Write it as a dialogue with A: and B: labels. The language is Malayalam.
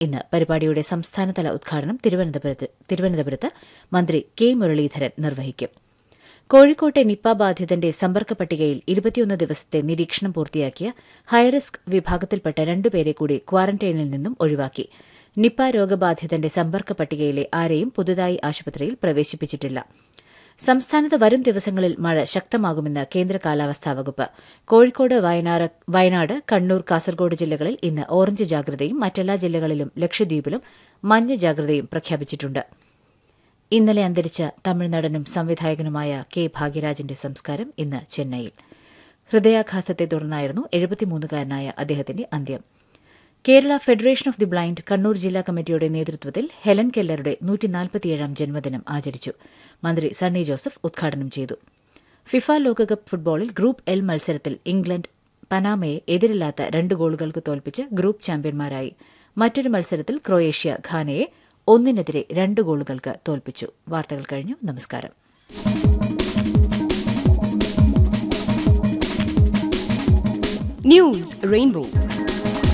A: ഇന്ന് പരിപാടിയുടെ സംസ്ഥാനതല ഉദ്ഘാടനം തിരുവനന്തപുരത്ത് തിരുവനന്തപുരത്ത് മന്ത്രി കെ മുരളീധരൻ നിർവഹിക്കും കോഴിക്കോട്ടെ നിപ്പ ബാധിതന്റെ സമ്പർക്ക പട്ടികയിൽ ഇരുപത്തിയൊന്ന് ദിവസത്തെ നിരീക്ഷണം പൂർത്തിയാക്കിയ ഹൈറിസ്ക് വിഭാഗത്തിൽപ്പെട്ട രണ്ടുപേരെ കൂടി ക്വാറന്റൈനിൽ നിന്നും ഒഴിവാക്കി നിപ്പ രോഗബാധിതന്റെ സമ്പർക്ക പട്ടികയിലെ ആരെയും പുതുതായി ആശുപത്രിയിൽ പ്രവേശിപ്പിച്ചിട്ടില്ല സംസ്ഥാനത്ത് വരും ദിവസങ്ങളിൽ മഴ ശക്തമാകുമെന്ന് കേന്ദ്ര കാലാവസ്ഥാ വകുപ്പ് കോഴിക്കോട് വയനാട് കണ്ണൂർ കാസർഗോഡ് ജില്ലകളിൽ ഇന്ന് ഓറഞ്ച് ജാഗ്രതയും മറ്റെല്ലാ ജില്ലകളിലും ലക്ഷദ്വീപിലും മഞ്ഞ ജാഗ്രതയും പ്രഖ്യാപിച്ചിട്ടുണ്ട് ഇന്നലെ അന്തരിച്ച തമിഴ്നടനും സംവിധായകനുമായ കെ ഭാഗ്യരാജിന്റെ സംസ്കാരം ഇന്ന് ചെന്നൈയിൽ ഹൃദയാഘാതത്തെ തുടർന്നായിരുന്നു എഴുപത്തിമൂന്നുകാരനായ അദ്ദേഹത്തിന്റെ അന്ത്യം Kerala federation of the blind Kannur ജില്ലാ കമ്മിറ്റിയുടെ നേതൃത്വത്തിൽ ഹെലൻ കെല്ലറുടെ നൂറ്റിനാൽപ്പത്തിയേഴാം ജന്മദിനം ആചരിച്ചു മന്ത്രി സണ്ണി ജോസഫ് ഉദ്ഘാടനം ചെയ്തു ഫിഫ ലോകകപ്പ് ഫുട്ബോളിൽ ഗ്രൂപ്പ് എൽ മത്സരത്തിൽ ഇംഗ്ലണ്ട് പനാമയെ എതിരില്ലാത്ത രണ്ട് ഗോളുകൾക്ക് തോൽപ്പിച്ച് ഗ്രൂപ്പ് ചാമ്പ്യന്മാരായി മറ്റൊരു മത്സരത്തിൽ ക്രൊയേഷ്യ ഖാനയെ ഒന്നിനെതിരെ രണ്ട് ഗോളുകൾക്ക് തോൽപ്പിച്ചു വാർത്തകൾ കഴിഞ്ഞു നമസ്കാരം
B: News Rainbow.